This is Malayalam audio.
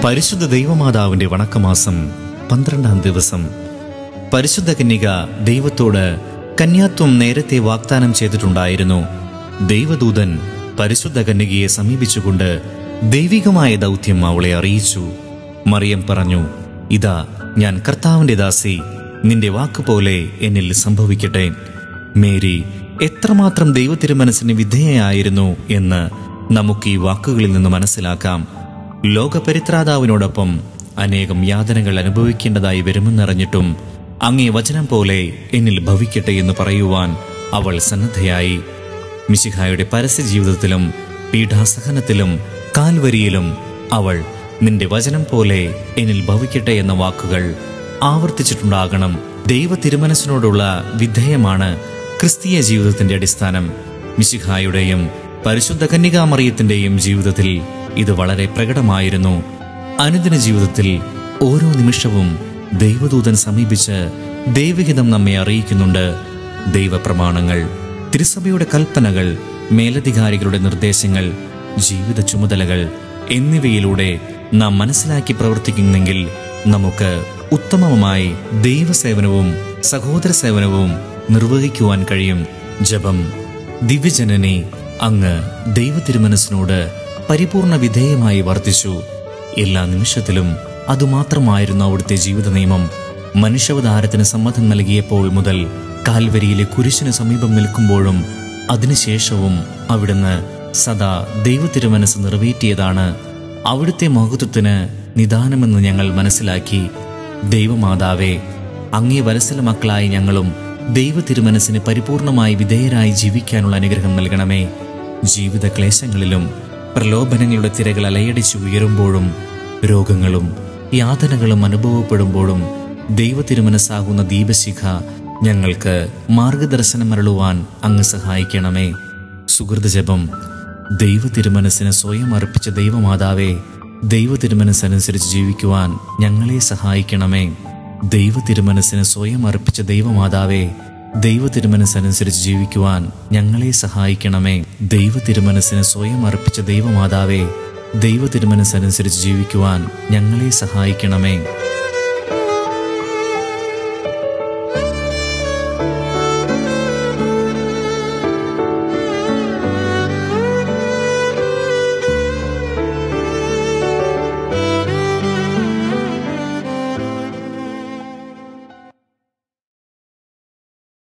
പരിശുദ്ധ ദൈവമാതാവിന്റെ വണക്കമാസം പന്ത്രണ്ടാം ദിവസം പരിശുദ്ധ കന്യക ദൈവത്തോട് കന്യാത്വം നേരത്തെ വാഗ്ദാനം ചെയ്തിട്ടുണ്ടായിരുന്നു ദൈവദൂതൻ പരിശുദ്ധ കന്യകയെ സമീപിച്ചുകൊണ്ട് ദൈവികമായ ദൗത്യം അവളെ അറിയിച്ചു മറിയം പറഞ്ഞു ഇതാ ഞാൻ കർത്താവിന്റെ ദാസി നിന്റെ വാക്കുപോലെ എന്നിൽ സംഭവിക്കട്ടെ മേരി എത്രമാത്രം ദൈവത്തിരുമനസ്സിന് വിധേയയായിരുന്നു എന്ന് നമുക്ക് ഈ വാക്കുകളിൽ നിന്ന് മനസ്സിലാക്കാം ലോകപരിത്രാതാവിനോടൊപ്പം അനേകം യാതനകൾ അനുഭവിക്കേണ്ടതായി വരുമെന്നറിഞ്ഞിട്ടും അങ്ങേ വചനം പോലെ എന്നിൽ ഭവിക്കട്ടെ എന്ന് പറയുവാൻ അവൾ സന്നദ്ധയായി മിശിഹായുടെ പരസ്യ ജീവിതത്തിലും പീഠാസഹനത്തിലും കാൽവരിയിലും അവൾ നിന്റെ വചനം പോലെ എന്നിൽ ഭവിക്കട്ടെ എന്ന വാക്കുകൾ ആവർത്തിച്ചിട്ടുണ്ടാകണം ദൈവ തിരുമനസ്സിനോടുള്ള വിധേയമാണ് ക്രിസ്തീയ ജീവിതത്തിന്റെ അടിസ്ഥാനം മിശിഹായുടെയും പരിശുദ്ധ കന്യകാമറിയത്തിന്റെയും ജീവിതത്തിൽ ഇത് വളരെ പ്രകടമായിരുന്നു അനുദിന ജീവിതത്തിൽ ഓരോ നിമിഷവും ദൈവദൂതൻ സമീപിച്ച് ദൈവഹിതം നമ്മെ അറിയിക്കുന്നുണ്ട് ദൈവപ്രമാണങ്ങൾ തിരുസഭയുടെ കൽപ്പനകൾ മേലധികാരികളുടെ നിർദ്ദേശങ്ങൾ ജീവിത ചുമതലകൾ എന്നിവയിലൂടെ നാം മനസ്സിലാക്കി പ്രവർത്തിക്കുന്നെങ്കിൽ നമുക്ക് ഉത്തമമായി ദൈവസേവനവും സഹോദര സേവനവും നിർവഹിക്കുവാൻ കഴിയും ജപം ദിവ്യജനനെ അങ്ങ് ദൈവതിരുമനസ്സിനോട് പരിപൂർണ വിധേയമായി വർത്തിച്ചു എല്ലാ നിമിഷത്തിലും അതുമാത്രമായിരുന്നു അവിടുത്തെ ജീവിത നിയമം മനുഷ്യാവതാരത്തിന് സമ്മതം നൽകിയപ്പോൾ മുതൽ കാൽവരിയിലെ കുരിശിന് സമീപം നിൽക്കുമ്പോഴും അതിനുശേഷവും അവിടുന്ന് സദാ ദൈവതിരുമനസ് നിറവേറ്റിയതാണ് അവിടുത്തെ മഹത്വത്തിന് നിദാനമെന്ന് ഞങ്ങൾ മനസ്സിലാക്കി ദൈവമാതാവേ അങ്ങേ വത്സല മക്കളായി ഞങ്ങളും ദൈവ തിരുമനസ്സിന് പരിപൂർണമായി വിധേയരായി ജീവിക്കാനുള്ള അനുഗ്രഹം നൽകണമേ ജീവിത ക്ലേശങ്ങളിലും പ്രലോഭനങ്ങളുടെ തിരകൾ അലയടിച്ചു ഉയരുമ്പോഴും രോഗങ്ങളും യാതനകളും അനുഭവപ്പെടുമ്പോഴും ദൈവ തിരുമനസ്സാകുന്ന ദീപശിഖ ഞങ്ങൾക്ക് മാർഗദർശനം അരുളുവാൻ അങ്ങ് സഹായിക്കണമേ സുഹൃത ജപം ദൈവ തിരുമനസ്സിന് സ്വയം അർപ്പിച്ച ദൈവമാതാവേ ദൈവ തിരുമനസ്സനുസരിച്ച് ജീവിക്കുവാൻ ഞങ്ങളെ സഹായിക്കണമേ ദൈവ തിരുമനസ്സിന് സ്വയം അർപ്പിച്ച ദൈവമാതാവേ ദൈവ തിരുമനസ്സനുസരിച്ച് ജീവിക്കുവാൻ ഞങ്ങളെ സഹായിക്കണമേ ദൈവ തിരുമനസ്സിന് സ്വയം അർപ്പിച്ച ദൈവമാതാവേ ദൈവ തിരുമനസ്സനുസരിച്ച് ജീവിക്കുവാൻ ഞങ്ങളെ സഹായിക്കണമേ